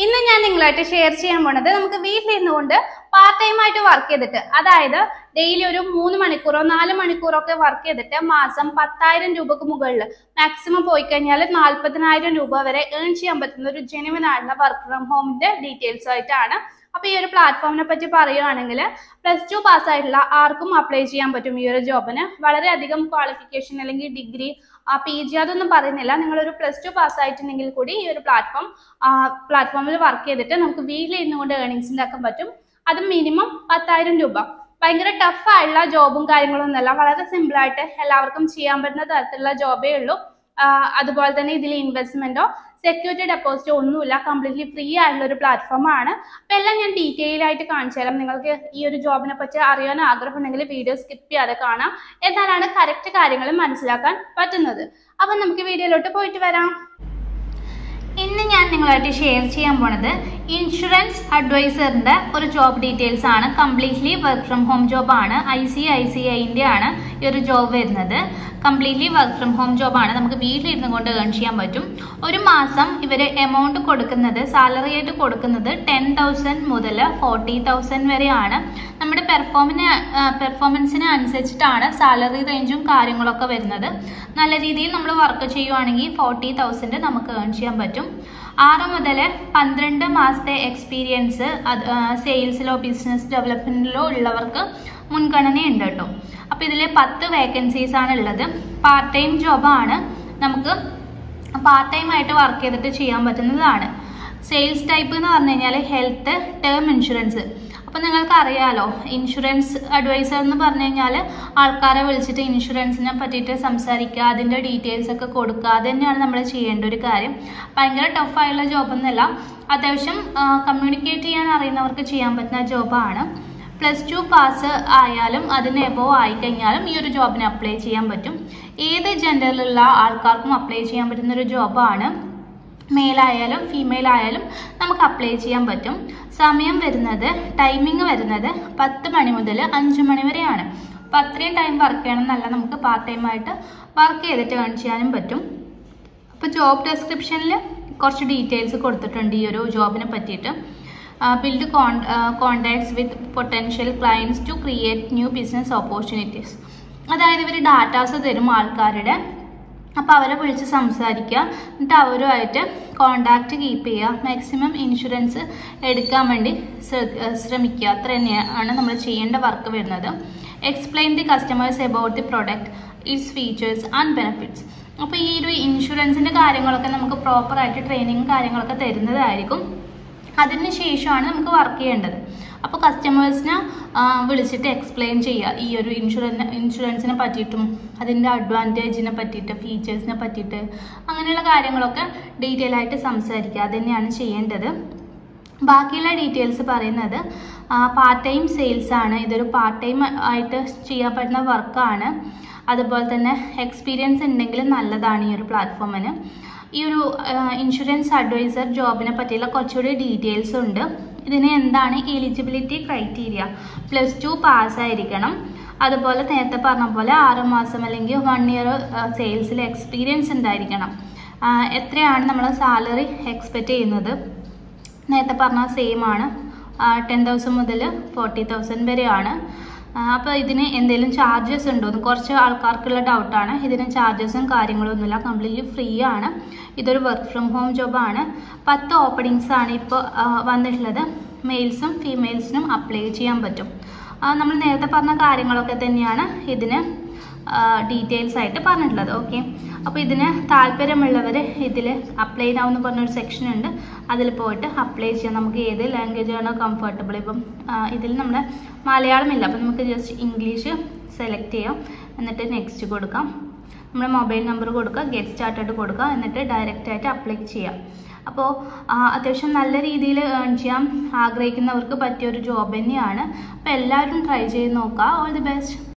ഇന്ന് ഞാൻ നിങ്ങളായിട്ട് ഷെയർ ചെയ്യാൻ പോണത് നമുക്ക് വീട്ടിലിരുന്നു കൊണ്ട് പാർട്ട് ടൈം ആയിട്ട് വർക്ക് ചെയ്തിട്ട് അതായത് ഡെയിലി ഒരു മൂന്ന് മണിക്കൂറോ നാല് മണിക്കൂറോ ഒക്കെ വർക്ക് ചെയ്തിട്ട് മാസം പത്തായിരം രൂപക്ക് മുകളിൽ മാക്സിമം പോയി കഴിഞ്ഞാൽ നാല്പതിനായിരം രൂപ വരെ ഏൺ ചെയ്യാൻ പറ്റുന്ന ഒരു ജെനുവിൻ ആയിട്ടുള്ള വർക്ക് ഫ്രം ഹോമിന്റെ ഡീറ്റെയിൽസ് ആയിട്ടാണ് അപ്പൊ ഈ ഒരു പ്ലാറ്റ്ഫോമിനെ പറ്റി പറയുകയാണെങ്കിൽ പ്ലസ് ടു പാസ്സായിട്ടുള്ള ആർക്കും അപ്ലൈ ചെയ്യാൻ പറ്റും ഈ ഒരു ജോബിന് വളരെയധികം ക്വാളിഫിക്കേഷൻ അല്ലെങ്കിൽ ഡിഗ്രി പി ജി അതൊന്നും പറയുന്നില്ല നിങ്ങളൊരു പ്ലസ് ടു പാസ്സായിട്ടുണ്ടെങ്കിൽ കൂടി ഈ ഒരു പ്ലാറ്റ്ഫോം പ്ലാറ്റ്ഫോമിൽ വർക്ക് ചെയ്തിട്ട് നമുക്ക് വീട്ടിലിരുന്നു കൊണ്ട് ഏർണിങ്സ് ഉണ്ടാക്കാൻ പറ്റും അതും മിനിമം പത്തായിരം രൂപ ഭയങ്കര ടഫ് ആയിട്ടുള്ള ജോബും കാര്യങ്ങളും ഒന്നല്ല വളരെ സിമ്പിൾ ആയിട്ട് എല്ലാവർക്കും ചെയ്യാൻ പറ്റുന്ന തരത്തിലുള്ള ജോബേ ഉള്ളൂ ആ, അതുപോലെ തന്നെ ഇതിൽ ഇൻവെസ്റ്റ്മെന്റോ സെക്യൂരിറ്റി ഡെപ്പോസിറ്റോ ഒന്നുമില്ല കംപ്ലീറ്റ്ലി ഫ്രീ ആയിട്ടുള്ള ഒരു പ്ലാറ്റ്ഫോം ആണ് അപ്പൊ എല്ലാം ഞാൻ ഡീറ്റെയിൽ ആയിട്ട് കാണിച്ചു തരാം നിങ്ങൾക്ക് ഈ ഒരു ജോബിനെ പറ്റി അറിയാൻ ആഗ്രഹം ഉണ്ടെങ്കിൽ വീഡിയോ സ്കിപ്പ് ചെയ്യാതെ കാണാം എന്നാലാണ് കറക്റ്റ് കാര്യങ്ങൾ മനസ്സിലാക്കാൻ പറ്റുന്നത് അപ്പൊ നമുക്ക് വീഡിയോയിലോട്ട് പോയിട്ട് വരാം ഇന്ന് ഞാൻ നിങ്ങളായിട്ട് ഷെയർ ചെയ്യാൻ പോണത് ഇൻഷുറൻസ് അഡ്വൈസറിന്റെ ഒരു ജോബ് ഡീറ്റെയിൽസ് ആണ് completely work from home job ആണ് ഐ സി ഐ സി ഐന്റെ ആണ് ഈ ഒരു ജോബ് വരുന്നത് completely work from home job ആണ് നമുക്ക് വീട്ടിലിരുന്ന് കൊണ്ട് ഏൺ ചെയ്യാൻ പറ്റും ഒരു മാസം ഇവർ എമൗണ്ട് കൊടുക്കുന്നത് സാലറി ആയിട്ട് കൊടുക്കുന്നത് ടെൻ തൗസൻഡ് മുതൽ ഫോർട്ടി തൗസൻഡ് വരെയാണ് നമ്മുടെ പെർഫോമിന് പെർഫോമൻസിന് അനുസരിച്ചിട്ടാണ് സാലറി റേഞ്ചും കാര്യങ്ങളൊക്കെ വരുന്നത് നല്ല രീതിയിൽ നമ്മൾ വർക്ക് ചെയ്യുവാണെങ്കിൽ ഫോർട്ടി തൗസൻഡ് നമുക്ക് ഏൺ ചെയ്യാൻ പറ്റും ആറ് മുതൽ പന്ത്രണ്ട് മാസത്തെ എക്സ്പീരിയൻസ് അത് സെയിൽസിലോ ബിസിനസ് ഡെവലപ്മെന്റിലോ ഉള്ളവർക്ക് മുൻഗണനയുണ്ട് കേട്ടോ അപ്പോൾ ഇതിൽ പത്ത് വേക്കൻസീസ് ആണ് ഉള്ളത് പാർട്ട് ടൈം ജോബാണ് നമുക്ക് പാർട്ട് ടൈം ആയിട്ട് വർക്ക് ചെയ്തിട്ട് ചെയ്യാൻ പറ്റുന്നതാണ് സെയിൽസ് ടൈപ്പ് എന്ന് പറഞ്ഞു കഴിഞ്ഞാൽ ഹെൽത്ത് ടേം ഇൻഷുറൻസ് അപ്പോൾ നിങ്ങൾക്ക് അറിയാലോ ഇൻഷുറൻസ് അഡ്വൈസർ എന്ന് പറഞ്ഞു കഴിഞ്ഞാൽ ആൾക്കാരെ വിളിച്ചിട്ട് ഇൻഷുറൻസിനെ പറ്റിയിട്ട് സംസാരിക്കുക അതിൻ്റെ ഡീറ്റെയിൽസ് ഒക്കെ കൊടുക്കുക അത് തന്നെയാണ് നമ്മൾ ചെയ്യേണ്ട ഒരു കാര്യം ഭയങ്കര ടഫായുള്ള ജോബൊന്നുമല്ല അത്യാവശ്യം കമ്മ്യൂണിക്കേറ്റ് ചെയ്യാൻ അറിയുന്നവർക്ക് ചെയ്യാൻ പറ്റുന്ന ജോബാണ് പ്ലസ് ടു പാസ് ആയാലും അതിന് എബോവ് ആയിക്കഴിഞ്ഞാലും ഈ ഒരു ജോബിന് അപ്ലൈ ചെയ്യാൻ പറ്റും ഏത് ജെൻഡറിലുള്ള ആൾക്കാർക്കും അപ്ലൈ ചെയ്യാൻ പറ്റുന്ന ഒരു ജോബാണ് മെയിലായാലും ഫീമെയിൽ ആയാലും നമുക്ക് അപ്ലൈ ചെയ്യാൻ പറ്റും സമയം വരുന്നത് ടൈമിംഗ് വരുന്നത് പത്ത് മണി മുതൽ അഞ്ച് മണി വരെയാണ് അപ്പം അത്രയും ടൈം വർക്ക് ചെയ്യണം എന്നല്ല നമുക്ക് പാർട്ട് ടൈം ആയിട്ട് വർക്ക് ചെയ്തിട്ട് ഏൺ ചെയ്യാനും പറ്റും അപ്പോൾ ജോബ് ഡെസ്ക്രിപ്ഷനിൽ കുറച്ച് ഡീറ്റെയിൽസ് കൊടുത്തിട്ടുണ്ട് ഈ ഒരു ജോബിനെ പറ്റിയിട്ട് build contacts with potential clients to create new business opportunities അതായത് ഇവർ ഡാറ്റാസ് തരും ആൾക്കാരുടെ അപ്പോൾ അവരെ വിളിച്ച് സംസാരിക്കുക എന്നിട്ട് അവരുമായിട്ട് കോണ്ടാക്റ്റ് കീപ്പ് ചെയ്യുക മാക്സിമം ഇൻഷുറൻസ് എടുക്കാൻ വേണ്ടി ശ്ര- ശ്രമിക്കുക അത്ര തന്നെയാണ് നമ്മൾ ചെയ്യേണ്ട വർക്ക് വരുന്നത് explain the customers about the product its features and benefits അപ്പോൾ ഈ ഒരു ഇൻഷുറൻസിൻ്റെ കാര്യങ്ങളൊക്കെ നമുക്ക് പ്രോപ്പറായിട്ട് ട്രെയിനിങ് കാര്യങ്ങളൊക്കെ തരുന്നതായിരിക്കും അതിന് ശേഷമാണ് നമുക്ക് വർക്ക് ചെയ്യേണ്ടത് അപ്പോൾ കസ്റ്റമേഴ്സിനെ വിളിച്ചിട്ട് എക്സ്പ്ലെയിൻ ചെയ്യുക ഈ ഒരു ഇൻഷുറൻസ് ഇൻഷുറൻസിനെ പറ്റിയിട്ടും അതിൻ്റെ അഡ്വാൻറ്റേജിനെ പറ്റിയിട്ട് ഫീച്ചേഴ്സിനെ പറ്റിയിട്ട് അങ്ങനെയുള്ള കാര്യങ്ങളൊക്കെ ഡീറ്റെയിൽ ആയിട്ട് സംസാരിക്കുക അത് തന്നെയാണ് ചെയ്യേണ്ടത് ബാക്കിയുള്ള ഡീറ്റെയിൽസ് പറയുന്നത് പാർട്ട് ടൈം സെയിൽസ് ആണ് ഇതൊരു പാർട്ട് ടൈം ആയിട്ട് ചെയ്യാൻ പറ്റുന്ന വർക്കാണ് അതുപോലെ തന്നെ എക്സ്പീരിയൻസ് ഉണ്ടെങ്കിൽ നല്ലതാണ് ഈ ഒരു പ്ലാറ്റ്ഫോമിന് ഈ ഒരു ഇൻഷുറൻസ് അഡ്വൈസർ ജോബിനെ പറ്റിയുള്ള കുറച്ചുകൂടി ഡീറ്റെയിൽസ് ഉണ്ട് ഇതിന് എന്താണ് എലിജിബിലിറ്റി ക്രൈറ്റീരിയ പ്ലസ് ടു പാസ്സായിരിക്കണം അതുപോലെ നേരത്തെ പറഞ്ഞ പോലെ ആറ് മാസം അല്ലെങ്കിൽ വൺ ഇയർ സെയിൽസിൽ എക്സ്പീരിയൻസ് ഉണ്ടായിരിക്കണം ആ, എത്രയാണ് നമ്മൾ സാലറി എക്സ്പെക്റ്റ് ചെയ്യുന്നത് നേരത്തെ പറഞ്ഞ സെയിം ആണ് ടെൻ തൗസൻഡ് മുതൽ ഫോർട്ടി തൗസൻഡ് വരെയാണ് അപ്പോൾ ഇതിന് എന്തെങ്കിലും ചാർജസ് ഉണ്ടോ എന്ന് കുറച്ച് ആൾക്കാർക്കുള്ള ഡൗട്ടാണ് ഇതിന് ചാർജസും കാര്യങ്ങളും ഒന്നുമില്ല കംപ്ലീറ്റ്ലി ഫ്രീ ആണ് ഇതൊരു വർക്ക് ഫ്രം ഹോം ജോബാണ് പത്ത് ഓപ്പണിങ്സ് ആണ് ഇപ്പോൾ വന്നിട്ടുള്ളത് മെയിൽസും ഫീമെയിൽസിനും അപ്ലൈ ചെയ്യാൻ പറ്റും ആ, നമ്മൾ നേരത്തെ പറഞ്ഞ കാര്യങ്ങളൊക്കെ തന്നെയാണ് ഇതിന് ഡീറ്റെയിൽസ് ആയിട്ട് പറഞ്ഞിട്ടുള്ളത് ഓക്കെ അപ്പോൾ ഇതിന് താല്പര്യമുള്ളവർ ഇതിൽ അപ്ലൈ നൗ എന്ന് പറഞ്ഞൊരു സെക്ഷൻ ഉണ്ട് അതിൽ പോയിട്ട് അപ്ലൈ ചെയ്യാം നമുക്ക് ഏത് ലാംഗ്വേജ് ആണോ കംഫർട്ടബിൾ ഇപ്പം ആ, ഇതിൽ നമ്മുടെ മലയാളം ഇല്ല അപ്പം നമുക്ക് ജസ്റ്റ് ഇംഗ്ലീഷ് സെലക്ട് ചെയ്യാം എന്നിട്ട് നെക്സ്റ്റ് കൊടുക്കാം നമ്മുടെ മൊബൈൽ നമ്പർ കൊടുക്കുക ഗെറ്റ് സ്റ്റാർട്ടഡ് കൊടുക്കുക എന്നിട്ട് ഡയറക്റ്റ് ആയിട്ട് അപ്ലൈ ചെയ്യാം അപ്പോൾ അത്യാവശ്യം നല്ല രീതിയിൽ ഏൺ ചെയ്യാൻ ആഗ്രഹിക്കുന്നവർക്ക് പറ്റിയ ഒരു ജോബ് തന്നെയാണ് അപ്പോൾ എല്ലാവരും ട്രൈ ചെയ്ത് നോക്കുക ഓൾ ദി ബെസ്റ്റ്